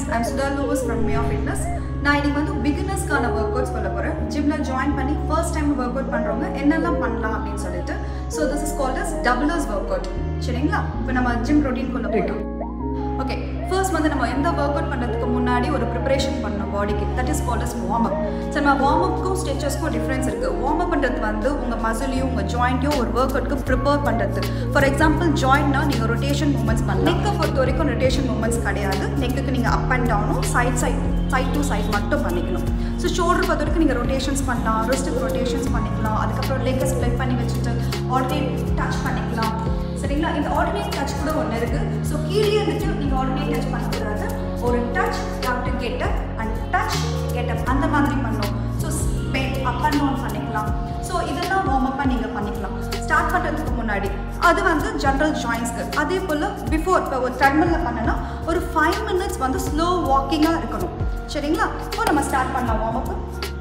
Friends I'm Sudha loves from may of fitness நான் இன்னைக்கு வந்து பிகினர்ஸ்க்கான ஒர்க் அவுட்ஸ் சொல்ல போகிறேன் ஜிம்மில் ஜாயின் பண்ணி ஃபர்ஸ்ட் டைம் ஒர்க் அவுட் பண்ணுறவங்க என்னெல்லாம் பண்ணலாம் அப்படின்னு சொல்லிட்டு so this is called as doublers workout சரிங்களா இப்போ நம்ம ஜிம் ரொட்டீன் கொண்டு போயிட்டோம் ஓகே ஃபர்ஸ்ட் வந்து நம்ம எந்த ஒர்க் அவுட் பண்ணுறதுக்கு முன்னாடி ஒரு ப்ரிப்பரேஷன் பண்ணணும் பாடிக்கு that is called as warm up so நம்ம வார்ம் அப்க்கும் ஸ்ட்ரெச்சஸ்க்கும் டிஃப்ரென்ஸ் இருக்குது வார்ம் அப் பண்ணுறது வந்து உங்கள் மசிலையும் உங்கள் ஜாயிண்ட்டையும் ஒரு ஒர்க் அவுட்க்கு ப்ரிப்பேர் பண்ணுறது ஃபார் எக்ஸாம்பிள் ஜாயிண்ட்னா நீங்கள் ரொட்டேஷன் மூமெண்ட்ஸ் பண்ணலாம் நெக்கை பொறுத்த வரைக்கும் ரொட்டேஷன் மூமெண்ட்ஸ் கிடையாது நெக்குக்கு நீங்கள் அப் அண்ட் டவுனும் side side side to side மட்டும் பண்ணிக்கணும் ஸோ ஷோல்டர் பொறுத்த வரைக்கும் நீங்கள் ரொட்டேஷன்ஸ் பண்ணலாம் ரிஸ்ட்டுக்கு ரொட்டேஷன்ஸ் பண்ணிக்கலாம் அதுக்கப்புறம் லெக்கை ஸ்ப்ளெட் பண்ணி வச்சுட்டு ஆல்டர்னேட் டச் பண்ணிக்கலாம் சரிங்களா இந்த ஆல்டர்னேட் டச் கூட ஒன்று இருக்குது ஸோ கீழே இருந்துட்டு நீங்கள் ஆல்டர்னேட் டச் பண்ணக்கூடாது ஒரு touch to get up and touch get up அந்த மாதிரி பண்ணணும் so bed up and down பண்ணிக்கலாம் ஸோ இதெல்லாம் வார்ம் அப்பாக நீங்கள் பண்ணிக்கலாம் ஸ்டார்ட் பண்ணுறதுக்கு முன்னாடி அது வந்து ஜென்ரல் ஜாயின்ஸ்க்கு அதே போல் பிஃபோர் இப்போ ஒரு ட்ரெட்மில்லில் பண்ணனா ஒரு ஃபைவ் மினிட்ஸ் வந்து ஸ்லோ வாக்கிங்காக இருக்கணும் சரிங்களா இப்போ நம்ம ஸ்டார்ட் பண்ணலாம் வார்ம் அப்பு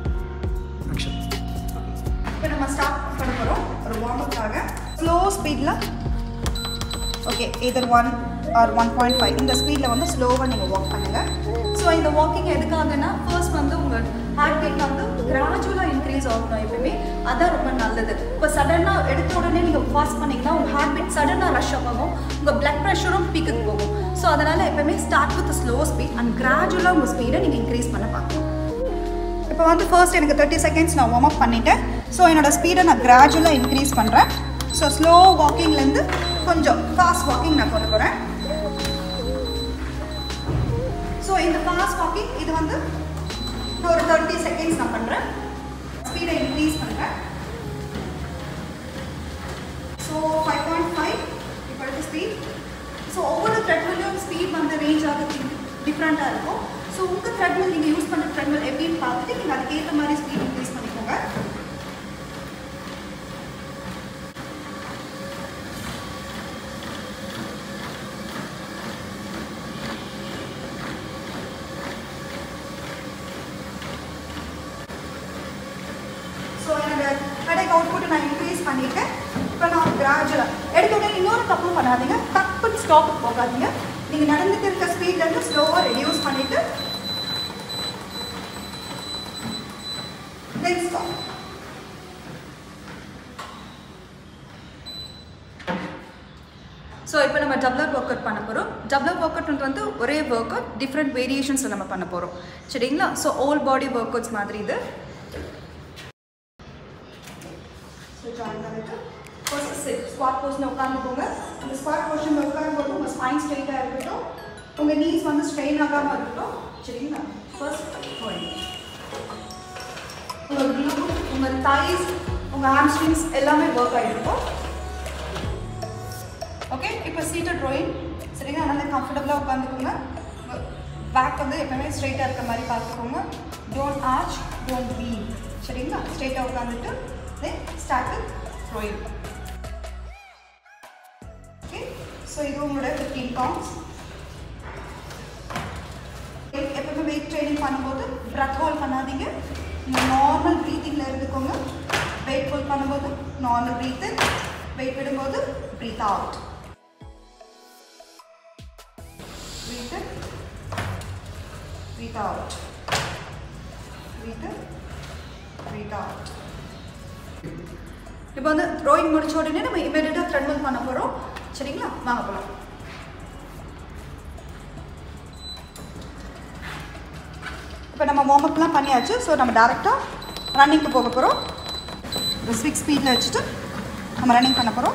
இப்போ நம்ம ஸ்டார்ட் பண்ண போகிறோம் ஒரு வார்ம் அப்புக்காக ஸ்லோ ஸ்பீடில் okay either one or one point five இந்த ஸ்பீடில் வந்து ஸ்லோவாக நீங்கள் வாக் பண்ணுங்கள் ஸோ இந்த வாக்கிங் எதுக்காகனா ஃபர்ஸ்ட் வந்து உங்கள் ஹார்ட் பீட் வந்து கிராஜுவலாக இன்க்ரீஸ் ஆகணும் எப்பவுமே அதான் ரொம்ப நல்லது இப்போ சடனாக எடுத்த உடனே நீங்கள் ஃபாஸ்ட் பண்ணிங்கன்னா உங்கள் ஹார்ட் பீட் சடனாக ரஷ் ஆகும் உங்கள் பிளட் ப்ரெஷரும் பீக்குக்கு போகும் ஸோ அதனால் எப்பவுமே start with slow speed and கிராஜுவலாக உங்கள் ஸ்பீடை நீங்கள் இன்க்ரீஸ் பண்ண பார்க்கணும் இப்போ வந்து ஃபர்ஸ்ட் எனக்கு தேர்ட்டி செகண்ட்ஸ் நான் வார்ம் அப் பண்ணிட்டேன் ஸோ என்னோடய ஸ்பீடை நான் கிராஜுவலாக இன்க்ரீஸ் பண்ணுறேன் ஸோ ஸ்லோ வாக்கிங்லேருந்து கொஞ்சம் ஃபாஸ்ட் வாக்கிங் நான் கொண்டு போகிறேன் ஸோ இந்த ஃபாஸ்ட் வாக்கிங் இது வந்து ஒரு தேர்ட்டி செகண்ட்ஸ் நான் பண்ணுறேன் ஸ்பீடை இன்க்ரீஸ் பண்ணுறேன் ஸோ ஃபைவ் பாயிண்ட் ஃபைவ் இப்போ அடுத்த ஸ்பீட் ஸோ ஒவ்வொரு த்ரெட்மில்லையும் ஸ்பீட் வந்து ரேஞ்ச் ஆகிறது டிஃப்ரெண்ட்டாக இருக்கும் ஸோ உங்கள் த்ரெட்மில் நீங்கள் யூஸ் பண்ணுற த்ரெட்மில் எப்படின்னு பார்த்துட்டு நீங்கள் அதுக்கேற்ற மாதிரி ஸ்பீட் இன்க்ரீஸ் பண்ணிக்கோங்க ஸோ என்னோட கடைக்கு அவுட்புட்டை நான் இன்க்ரீஸ் பண்ணியிருக்கேன் இப்போ நான் கிராஜுவலாக எடுத்த உடனே இன்னொரு தப்பும் பண்ணாதீங்க டப்புன்னு ஸ்டாப் போகாதீங்க நீங்கள் நடந்துட்டு இருக்க ஸ்பீட்லேருந்து ஸ்லோவாக ரெடியூஸ் பண்ணிவிட்டு தென் ஸ்டாப் ஸோ இப்போ நம்ம டப்ளர் ஒர்க் அவுட் பண்ண போகிறோம் டப்ளர் ஒர்க் அவுட் வந்து ஒரே ஒர்க் அவுட் டிஃப்ரெண்ட் வேரியேஷன்ஸில் நம்ம பண்ண போகிறோம் சரிங்களா so all body workouts மாதிரி இது ஸோ ஜாயின் பண்ணிட்டு ஃபர்ஸ்ட் சிட் ஸ்குவாட் போஸ்டில் உட்காந்துக்கோங்க அந்த ஸ்குவாட் போஸ்டில் உட்காரும்போது உங்கள் ஸ்பைன் ஸ்ட்ரெயிட்டாக இருக்கட்டும் உங்கள் நீஸ் வந்து ஸ்ட்ரெயின் ஆகாமல் இருக்கட்டும் சரிங்களா ஃபர்ஸ்ட் பாயிண்ட் உங்கள் க்ளூ உங்கள் தைஸ் உங்கள் ஹாம்ஸ்ட்ரிங்ஸ் எல்லாமே ஒர்க் ஆகிருக்கும் ஓகே இப்போ சீட்டட் ட்ராயிங் சரிங்களா நல்லா கம்ஃபர்டபுளாக உட்காந்துக்கோங்க பேக் வந்து எப்பவுமே ஸ்ட்ரெயிட்டாக இருக்க மாதிரி பார்த்துக்கோங்க டோன்ட் ஆர்ச் டோன்ட் வீ சரிங்களா ஸ்ட்ரெயிட்டாக உட்காந்துட்டு then start with drawing okay so இது உங்களோட ஃபிஃப்டீன் கவுண்ட்ஸ் எப்பவுமே வெயிட் ட்ரைனிங் பண்ணும்போது ப்ரத் ஹோல் பண்ணாதீங்க நீங்கள் நார்மல் ப்ரீத்திங்கில் இருந்துக்கோங்க வெயிட் ஹோல் பண்ணும்போது நார்மல் ப்ரீத்து வெயிட் விடும்போது breathe out breathe in, breathe out, breathe in, breathe out. இப்போ வந்து ட்ராயிங் முடிச்ச உடனே நம்ம இமீடியட்டாக த்ரெட்மில் பண்ண போகிறோம் சரிங்களா வாங்க போகலாம் இப்போ நம்ம வார்ம் அப்லாம் பண்ணியாச்சு ஸோ நம்ம டேரெக்டாக ரன்னிங்க்கு போக போகிறோம் ஒரு சிக்ஸ் ஸ்பீடில் வச்சுட்டு நம்ம ரன்னிங் பண்ண போகிறோம்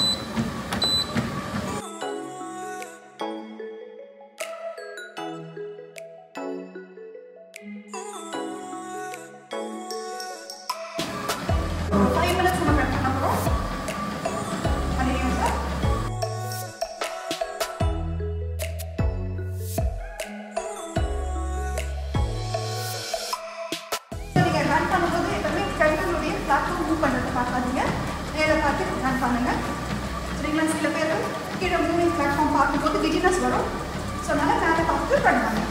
ஃபைவ் மினிட்ஸ் நம்ம கட் பண்ண போகிறோம் கண்டினியூஸாக நீங்கள் ரன் பண்ணும்போது எப்பவுமே கைகளுடைய பிளாட்ஃபார்ம் மூவ் பண்ணுறது பார்க்காதீங்க நேராக பார்த்து ரன் பண்ணுங்கள் சரிங்களா சில பேர் கீழே மூவிங் பிளாட்ஃபார்ம் பார்க்கும்போது கிட்டினஸ் வரும் ஸோ அதனால் மேலே பார்த்து ரன் பண்ணுங்கள்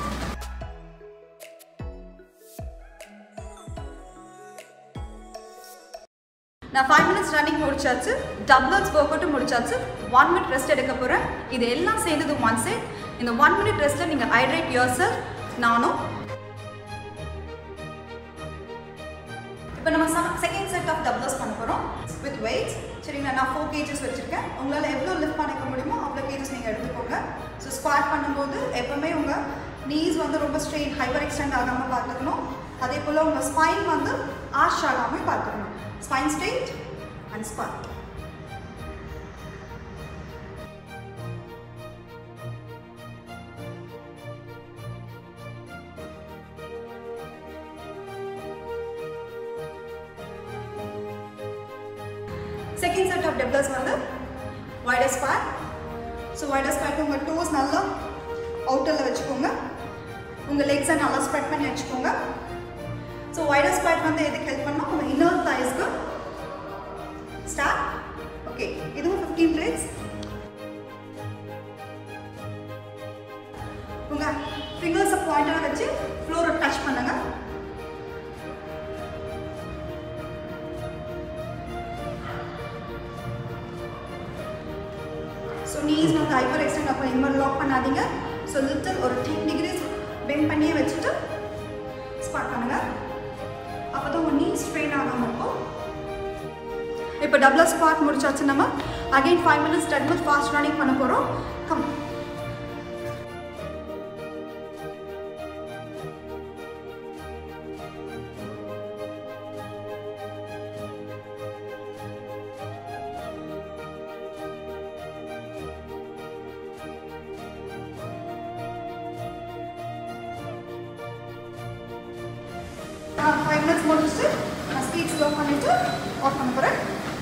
நான் ஃபைவ் மினிட்ஸ் ரன்னிங் முடிச்சாச்சு டபுள்ஸ் ஒர்க் அவுட்டும் முடிச்சாச்சு ஒன் மினிட் ரெஸ்ட் எடுக்க போகிறேன் இது எல்லாம் சேர்ந்தது ஒன் செட் இந்த ஒன் மினிட் ரெஸ்ட்டில் நீங்கள் ஹைட்ரேட் யுவர் செல்ஃப் நானும் இப்போ நம்ம செகண்ட் செட் ஆஃப் டபுள்ஸ் பண்ண போகிறோம் வித் வெயிட்ஸ் சரிங்களா நான் ஃபோர் கேஜஸ் வச்சுருக்கேன் உங்களால் எவ்வளோ லிஃப்ட் பண்ணிக்க முடியுமோ அவ்வளோ கேஜஸ் நீங்கள் எடுத்துக்கோங்க ஸோ ஸ்குவாட் பண்ணும்போது எப்போவுமே உங்கள் நீஸ் வந்து ரொம்ப ஸ்ட்ரெயின் ஹைப்பர் எக்ஸ்டெண்ட் ஆகாமல் பார்த்துக்கணும் அதே போல் உங்கள் ஸ்பைன் வந்து ஆஷ் ஆகாமல் பார்த்துக்கணும் spine straight and squat second set of doublers வந்து wider squat so wider squat உங்கள் டோஸ் நல்லா அவுட்டரில் வச்சுக்கோங்க உங்கள் லெக்ஸை நல்லா ஸ்ப்ரெட் பண்ணி வச்சுக்கோங்க ஸோ வைடர் ஸ்குவாட் வந்து எதுக்கு ஹெல்ப் பண்ணால் உங்கள் இன்னர் தாய்ஸ்க்கு ஸ்டார்ட் ஓகே இதுவும் ஃபிஃப்டீன் பிளேட்ஸ் உங்கள் ஃபிங்கர்ஸை பாயிண்டாக வச்சு ஃப்ளோரை டச் பண்ணுங்கள் ஸோ நீஸ் வந்து ஹைப்பர் எக்ஸ்டெண்ட் அப்போ இந்த மாதிரி லாக் பண்ணாதீங்க ஸோ லிட்டில் ஒரு டென் டிகிரிஸ் பெண்ட் பண்ணியே வச்சுட்டு ஸ்பாட் பண்ணுங்க அப்போ தான் உங்கள் நீ ஸ்ட்ரெயின் ஆகாமல் இருக்கும் இப்போ டபுள் ஸ்பாட் முடிச்சாச்சு நம்ம again five minutes ten minutes fast running பண்ண போகிறோம் கம் ஃபைவ் மினிட்ஸ் முடிச்சுட்டு நான் ஸ்பீட் ஸ்லோ பண்ணிவிட்டு ஆஃப் பண்ண போகிறேன்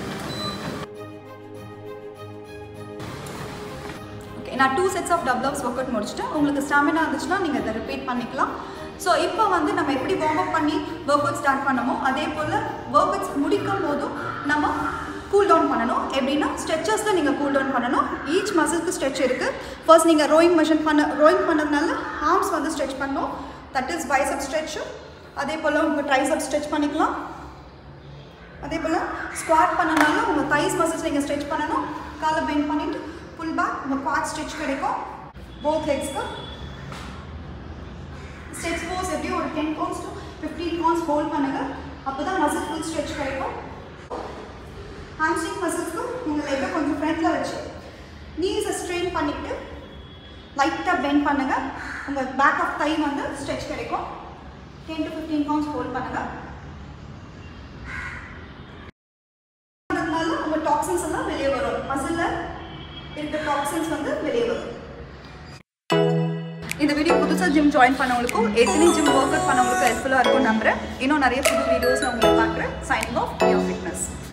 ஓகே நான் டூ செட்ஸ் ஆஃப் டபுள் ஆஃப்ஸ் ஒர்க் அவுட் முடிச்சுட்டேன் உங்களுக்கு ஸ்டாமினா இருந்துச்சுன்னா நீங்கள் அதை ரிப்பீட் பண்ணிக்கலாம் ஸோ இப்போ வந்து நம்ம எப்படி வார்ம் அப் பண்ணி ஒர்க் அவுட் ஸ்டார்ட் பண்ணமோ அதே போல் ஒர்க் அவுட்ஸ் முடிக்கும் போதும் நம்ம கூல் டவுன் பண்ணணும் எப்படின்னா ஸ்ட்ரெச்சஸில் நீங்கள் கூல் டவுன் பண்ணணும் ஈச் மசிலுக்கு ஸ்ட்ரெச் இருக்குது ஃபர்ஸ்ட் நீங்கள் ரோயிங் மெஷின் பண்ண ரோயிங் பண்ணதுனால ஆர்ம்ஸ் வந்து ஸ்ட்ரெச் பண்ணணும் தட் இஸ் பைசப் ஸ்ட்ரெச்சு அதே போல் உங்கள் ட்ரைசப் ஸ்ட்ரெச் பண்ணிக்கலாம் அதே போல் ஸ்குவாட் பண்ணனால உங்கள் தைஸ் மசில்ஸ் நீங்கள் ஸ்ட்ரெச் பண்ணணும் காலை பெண்ட் பண்ணிவிட்டு புல் பேக் உங்கள் குவாட் ஸ்ட்ரெச் கிடைக்கும் போத் லெக்ஸ்க்கு ஸ்ட்ரெச் போஸ் எப்படி ஒரு ten counts to fifteen counts hold பண்ணுங்கள் அப்போ தான் மசில் ஃபுல் ஸ்ட்ரெச் கிடைக்கும் ஹாம்ஸ்ட்ரிங் மசில்ஸ்க்கு உங்கள் லெக்கை கொஞ்சம் ஃப்ரண்ட்டில் வச்சு நீஸை ஸ்ட்ரெயின் பண்ணிவிட்டு லைட்டாக பெண்ட் பண்ணுங்கள் உங்கள் பேக் ஆஃப் தை வந்து ஸ்ட்ரெச் கிடைக்கும் ten to fifteen counts hold பண்ணுங்கள் அதனால உங்கள் டாக்ஸின்ஸ் எல்லாம் வெளியே வரும் மசிலில் இருக்க டாக்ஸின்ஸ் வந்து வெளியே வரும் இந்த வீடியோ புதுசாக ஜிம் ஜாயின் பண்ணவங்களுக்கும் எத்தனை ஜிம் ஒர்க் அவுட் பண்ணவங்களுக்கும் ஹெல்ப்ஃபுல்லாக இருக்கும் நம்புறேன் இன்னும் நிறைய புது வீடியோஸ் நான் உங்களுக்கு பார்க்குறேன் சைனிங் ஆஃப் யோர் ஃபிட்னஸ்